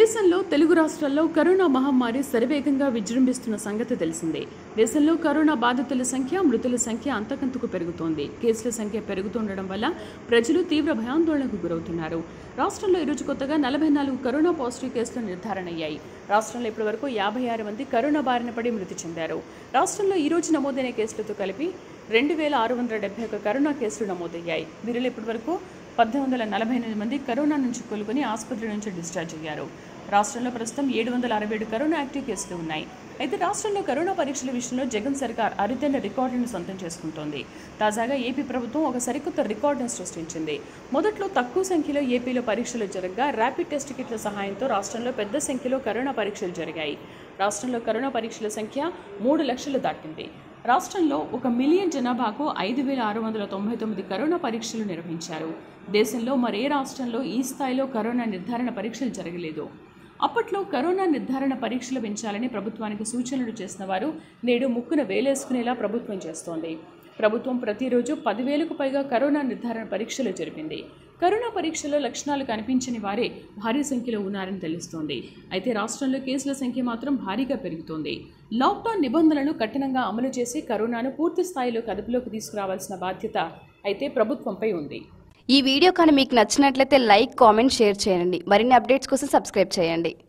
దేశంలో తెలుగు రాష్ట్రాల్లో కరోనా మహమ్మారి శరవేగంగా విజృంభిస్తున్న సంగతి తెలిసిందే దేశంలో కరోనా బాధితుల సంఖ్య మృతుల సంఖ్య అంతకంతకు పెరుగుతోంది కేసుల సంఖ్య పెరుగుతుండడం వల్ల ప్రజలు తీవ్ర భయాందోళనకు గురవుతున్నారు రాష్ట్రంలో ఈరోజు కొత్తగా నలభై నాలుగు కరోనా పాజిటివ్ కేసులు నిర్ధారణ అయ్యాయి రాష్ట్రంలో ఇప్పటివరకు యాభై ఆరు మంది కరోనా బారిన పడి మృతి చెందారు రాష్ట్రంలో ఈ రోజు నమోదైన కేసులతో కలిపి రెండు వేల ఆరు వందల డెబ్బై ఒక కరోనా కేసులు నమోదయ్యాయి వీరిలో ఇప్పటివరకు పద్దెనిమిది వందల నలభై ఎనిమిది మంది కరోనా నుంచి కోలుకొని ఆసుపత్రి నుంచి డిశ్చార్జ్ అయ్యారు రాష్ట్రంలో ప్రస్తుతం ఏడు వందల అరవై ఏడు కరోనా యాక్టివ్ కేసులు ఉన్నాయి అయితే రాష్ట్రంలో కరోనా పరీక్షల విషయంలో జగన్ సర్కార్ అరుదైన రికార్డును సొంతం చేసుకుంటోంది తాజాగా ఏపీ ప్రభుత్వం ఒక సరికొత్త రికార్డును సృష్టించింది మొదట్లో తక్కువ సంఖ్యలో ఏపీలో పరీక్షలు జరగగా ర్యాపిడ్ టెస్ట్ కిట్ల సహాయంతో రాష్ట్రంలో పెద్ద సంఖ్యలో కరోనా పరీక్షలు జరిగాయి రాష్ట్రంలో కరోనా పరీక్షల సంఖ్య మూడు లక్షలు దాటింది రాష్ట్రంలో ఒక మిలియన్ జనాభాకు ఐదు వేల ఆరు వందల తొంభై తొమ్మిది కరోనా పరీక్షలు నిర్వహించారు దేశంలో మరే రాష్ట్రంలో ఈ స్థాయిలో కరోనా నిర్ధారణ పరీక్షలు జరగలేదు అప్పట్లో కరోనా నిర్ధారణ పరీక్షలు పెంచాలని ప్రభుత్వానికి సూచనలు చేసిన వారు నేడు ముక్కున వేలేసుకునేలా ప్రభుత్వం చేస్తోంది ప్రభుత్వం ప్రతిరోజు పదివేలకు పైగా కరోనా నిర్ధారణ పరీక్షలు జరిపింది కరోనా పరీక్షలో లక్షణాలు కనిపించని వారే భారీ సంఖ్యలో ఉన్నారని తెలుస్తోంది అయితే రాష్ట్రంలో కేసుల సంఖ్య మాత్రం భారీగా పెరుగుతోంది లాక్డౌన్ నిబంధనలను కఠినంగా అమలు చేసి కరోనాను పూర్తి స్థాయిలో కదుపులోకి తీసుకురావాల్సిన బాధ్యత అయితే ప్రభుత్వంపై ఉంది ఈ వీడియో కానీ మీకు నచ్చినట్లయితే లైక్ కామెంట్ షేర్ చేయండి మరిన్ని అప్డేట్స్ కోసం సబ్స్క్రైబ్ చేయండి